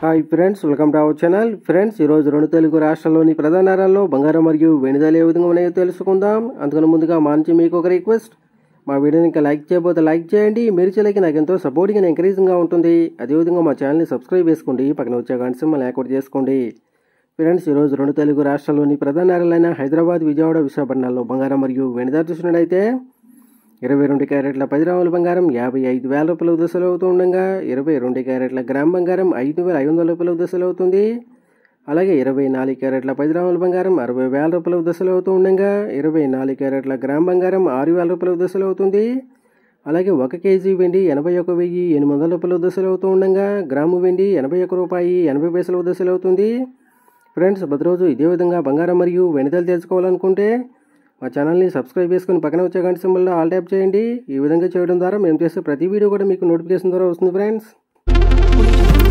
hi friends welcome to our channel friends ఈరోజు రెండు తెలుగు రాష్ట్రాల్లోని ప్రధాన నగరాల్లో బంగారం మరియు వెనుదల ఏ విధంగా ఉన్నాయో తెలుసుకుందాం అందుకని ముందుగా మా నుంచి మీకు ఒక రిక్వెస్ట్ మా వీడియోని ఇంకా లైక్ చేయబోతే లైక్ చేయండి మీరు చేయలేక నాకు ఎంతో సపోర్టింగ్ ఎంకరేజింగ్గా ఉంటుంది అదేవిధంగా మా ఛానల్ని సబ్స్క్రైబ్ చేసుకోండి పక్కన వచ్చే గంట సింబల్ యాక్టివేట్ చేసుకోండి ఫ్రెండ్స్ ఈరోజు రెండు తెలుగు రాష్ట్రాల్లోని ప్రధాన నగరాలైన హైదరాబాద్ విజయవాడ విశాఖపట్నాల్లో బంగారం మరియు వెనుదల చూసినట్లయితే ఇరవై రెండు క్యారెట్ల పది గ్రాముల బంగారం యాభై ఐదు వేల రూపాయల దశలు అవుతుండగా ఇరవై రెండు క్యారెట్ల గ్రామ్ బంగారం ఐదు వేల ఐదు వందల రూపాయల దశలు అవుతుంది అలాగే ఇరవై నాలుగు క్యారెట్ల పది గ్రాముల బంగారం అరవై వేల రూపాయల దశలు అవుతూ ఉండగా ఇరవై నాలుగు క్యారెట్ల గ్రామ్ బంగారం ఆరు వేల రూపాయల దశలు అవుతుంది అలాగే ఒక కేజీ వెండి ఎనభై ఒక వెయ్యి ఎనిమిది వందల రూపాయల దశలు అవుతూ ఉండగా గ్రాము వెండి ఎనభై ఒక రూపాయి ఎనభై పైసల దశలు అవుతుంది ఫ్రెండ్స్ ప్రతిరోజు ఇదే విధంగా బంగారం మరియు వెనుదలు తెలుసుకోవాలనుకుంటే మా ఛానల్ని సబ్స్క్రైబ్ చేసుకుని పక్కన వచ్చే గంట సింబల్లో ఆల్ ట్యాప్ చేయండి ఈ విధంగా చేయడం ద్వారా మేము చేసే ప్రతి వీడియో కూడా మీకు నోటిఫికేషన్ ద్వారా వస్తుంది ఫ్రెండ్స్